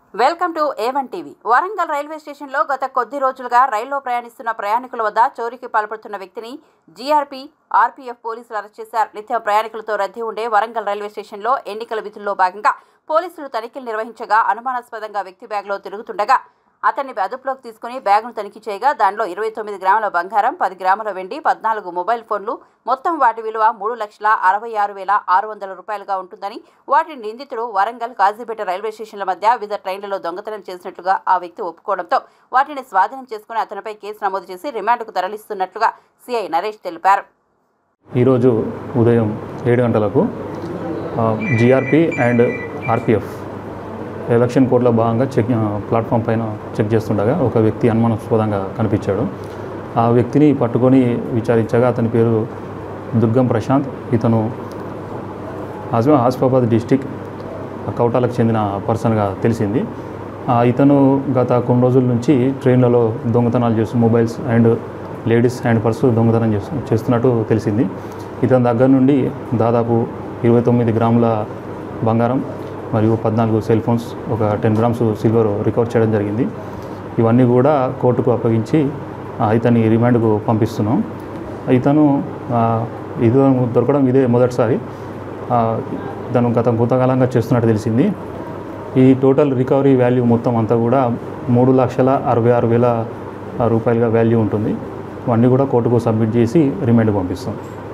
welcome to A one TV Warangal railway స్టేషన్లో గత కొద్ది రోజులుగా రైల్లో ప్రయాణిస్తున్న ప్రయాణికుల వద్ద చోరీకి పాల్పడుతున్న వ్యక్తిని జీఆర్పీ ఆర్పీఎఫ్ పోలీసులు అరెస్ట్ చేశారు నిత్యం ప్రయాణికులతో రద్దీ ఉండే వరంగల్ రైల్వే స్టేషన్లో ఎన్నికల విధుల్లో భాగంగా పోలీసులు తనిఖీలు నిర్వహించగా అనుమానాస్పదంగా వ్యక్తి బ్యాగ్లో తిరుగుతుండగా అతన్ని అదుపులోకి తీసుకుని బ్యాగును తనిఖీ చేయగా దానిలో ఇరవై తొమ్మిది గ్రాముల బంగారం పది గ్రాముల వెండి పద్నాలుగు మొబైల్ ఫోన్లు మొత్తం వాటి విలువ మూడు లక్షల అరవై ఆరు వేల ఆరు వందల రూపాయలుగా ఉంటుందని వాటిని నిందితుడు వరంగల్ కాజీపేట రైల్వే స్టేషన్ల మధ్య వివిధ ట్రైన్లలో దొంగతనం చేసినట్లుగా ఆ వ్యక్తి ఒప్పుకోవడంతో వాటిని స్వాధీనం చేసుకుని అతనిపై కేసు నమోదు చేసి రిమాండ్కు తరలిస్తున్నట్లుగా సిఐ నరేష్ తెలిపారు ఈరోజు ఉదయం ఏడు గంటలకు జిఆర్పి అండ్ ఆర్పిఎఫ్ ఎలక్షన్ కోడ్లో భాగంగా చెక్ ఆ, ప్లాట్ఫామ్ పైన చెక్ చేస్తుండగా ఒక వ్యక్తి అనుమానాస్పదంగా కనిపించాడు ఆ వ్యక్తిని పట్టుకొని విచారించగా అతని పేరు దుర్గం ప్రశాంత్ ఇతను ఆస్ ఆసిఫాబాద్ డిస్టిక్ కౌటాలకు చెందిన పర్సన్గా తెలిసింది ఆ, ఇతను గత కొన్ని రోజుల నుంచి ట్రైన్లలో దొంగతనాలు చేస్తూ mobiles and ladies hand purse దొంగతనం చేస్తూ చేస్తున్నట్టు తెలిసింది ఇతని దగ్గర నుండి దాదాపు ఇరవై తొమ్మిది గ్రాముల బంగారం మరియు పద్నాలుగు సెల్ ఫోన్స్ ఒక టెన్ గ్రామ్స్ సిల్వర్ రికవర్ చేయడం జరిగింది ఇవన్నీ కూడా కోర్టుకు అప్పగించి ఆ, ఇతని రిమాండ్కు పంపిస్తున్నాం ఇతను ఆ, ఇది దొరకడం ఇదే మొదటిసారి ఆ, ఇతను గత భూతకాలంగా చేస్తున్నట్టు తెలిసింది ఈ టోటల్ రికవరీ వాల్యూ మొత్తం అంతా కూడా మూడు లక్షల అరవై ఆరు వేల రూపాయలుగా వాల్యూ ఉంటుంది ఇవన్నీ కూడా కోర్టుకు సబ్మిట్ చేసి రిమాండ్ పంపిస్తాం